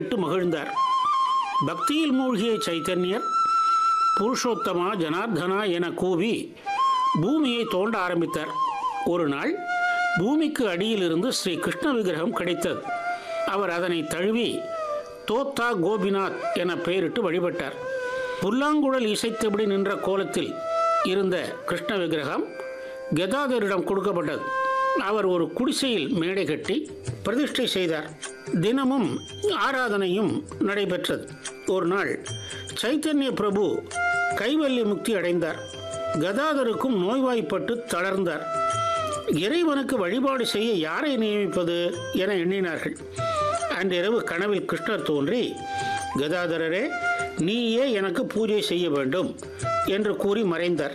விட்டு மகிழ்ந்தார் பக்தியில் மூழ்கிய சைத்தன்யர் புருஷோத்தமா ஜனார்தனா என கூவி பூமியை தோண்ட ஆரம்பித்தார் ஒரு நாள் பூமிக்கு அடியிலிருந்து ஸ்ரீ கிருஷ்ண விக்கிரகம் கிடைத்தது அவர் அதனை தழுவி தோத்தா கோபிநாத் என பெயரிட்டு வழிபட்டார் புல்லாங்குழல் இசைத்தபடி நின்ற கோலத்தில் இருந்த கிருஷ்ண விக்கிரகம் கதாதரிடம் கொடுக்கப்பட்டது அவர் ஒரு குடிசையில் மேடை கட்டி பிரதிஷ்டை செய்தார் தினமும் ஆராதனையும் நடைபெற்றது ஒரு நாள் சைத்தன்ய பிரபு கைவல்ய முக்தி அடைந்தார் கதாதருக்கும் நோய்வாய்ப்பட்டு தளர்ந்தார் இறைவனுக்கு வழிபாடு செய்ய யாரை நியமிப்பது என எண்ணினார்கள் அன்றிரவு கனவில் கிருஷ்ணர் தோன்றி கதாதரரே நீயே எனக்கு பூஜை செய்ய வேண்டும் என்று கூறி மறைந்தார்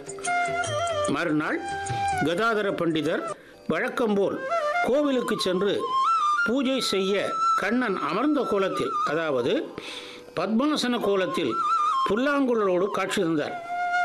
மறுநாள் கதாதர பண்டிதர் வழக்கம்போல் கோவிலுக்கு சென்று பூஜை செய்ய கண்ணன் அமர்ந்த கோலத்தில் அதாவது பத்மாசன கோலத்தில் புல்லாங்குழலோடு காட்சி தந்தார்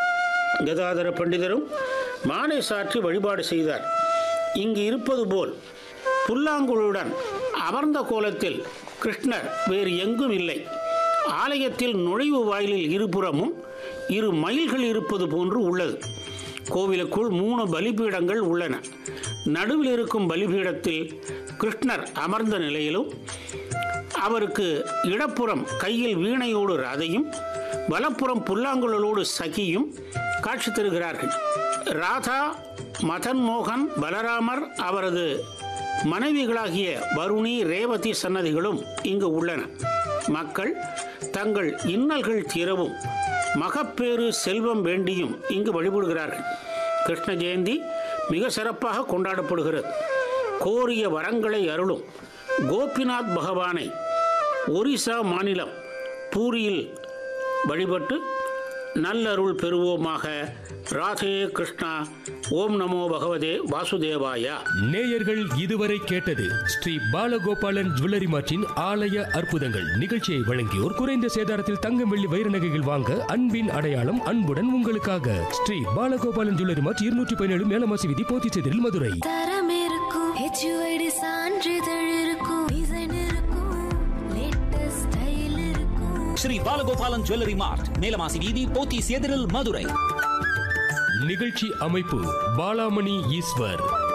கதாதர பண்டிதரும் மாலை சாற்றி வழிபாடு செய்தார் இங்கு இருப்பது போல் புல்லாங்குழலுடன் அமர்ந்த கோலத்தில் கிருஷ்ணர் வேறு எங்கும் இல்லை ஆலயத்தில் நுழைவு வாயிலில் இருபுறமும் இரு மயில்கள் இருப்பது போன்று உள்ளது கோவிலுக்குள் மூணு பலிபீடங்கள் உள்ளன நடுவில் இருக்கும் பலிபீடத்தில் கிருஷ்ணர் அமர்ந்த நிலையிலும் அவருக்கு இடப்புறம் கையில் வீணையோடு ராதையும் வலப்புறம் புல்லாங்குழலோடு சகியும் காட்சி தருகிறார்கள் ராதா மதன் மோகன் பலராமர் அவரது மனைவிகளாகிய வருணி ரேவதி சன்னதிகளும் இங்கு உள்ளன மக்கள் தங்கள் இன்னல்கள் தீரவும் மகப்பேறு செல்வம் வேண்டியும் இங்கு வழிபடுகிறார்கள் கிருஷ்ண ஜெயந்தி மிக சிறப்பாக கொண்டாடப்படுகிறது கோரிய வரங்களை அருளும் கோபிநாத் பகவானை ஒரிசா மாநிலம் பூரியில் வழிபட்டு நல்லருள் பெறுவோமாக ராதே கிருஷ்ணா ஓம் நமோ பகவதே வாசுதேவாயா நேயர்கள் இதுவரை கேட்டது ஸ்ரீ பாலகோபாலன் ஜுவல்லரி மார்ட்டின் ஆலய அற்புதங்கள் நிகழ்ச்சியை வழங்கியோர் குறைந்த சேதாரத்தில் தங்கம் வெள்ளி வைர நகைகள் வாங்க அன்பின் அடையாளம் அன்புடன் உங்களுக்காக ஸ்ரீ பாலகோபாலன் ஜுவல்லரி மார்ட் இருநூற்றி பதினேழு மேலமாசி விதி போத்திச்செதிரில் மதுரை தரம் இருக்கும் ஹெச்யூஐடி சான்றிதழ் இருக்கும் டிசைன் இருக்கும் லேட்டஸ்ட் ஸ்டைல் இருக்கும் ஸ்ரீ பாலகோபாலன் ஜுவல்லரி மார்ட் மேலமாசி வீதி போத்தீஸ் எதிரில் மதுரை நிகழ்ச்சி அமைப்பு பாலாமணி ஈஸ்வர்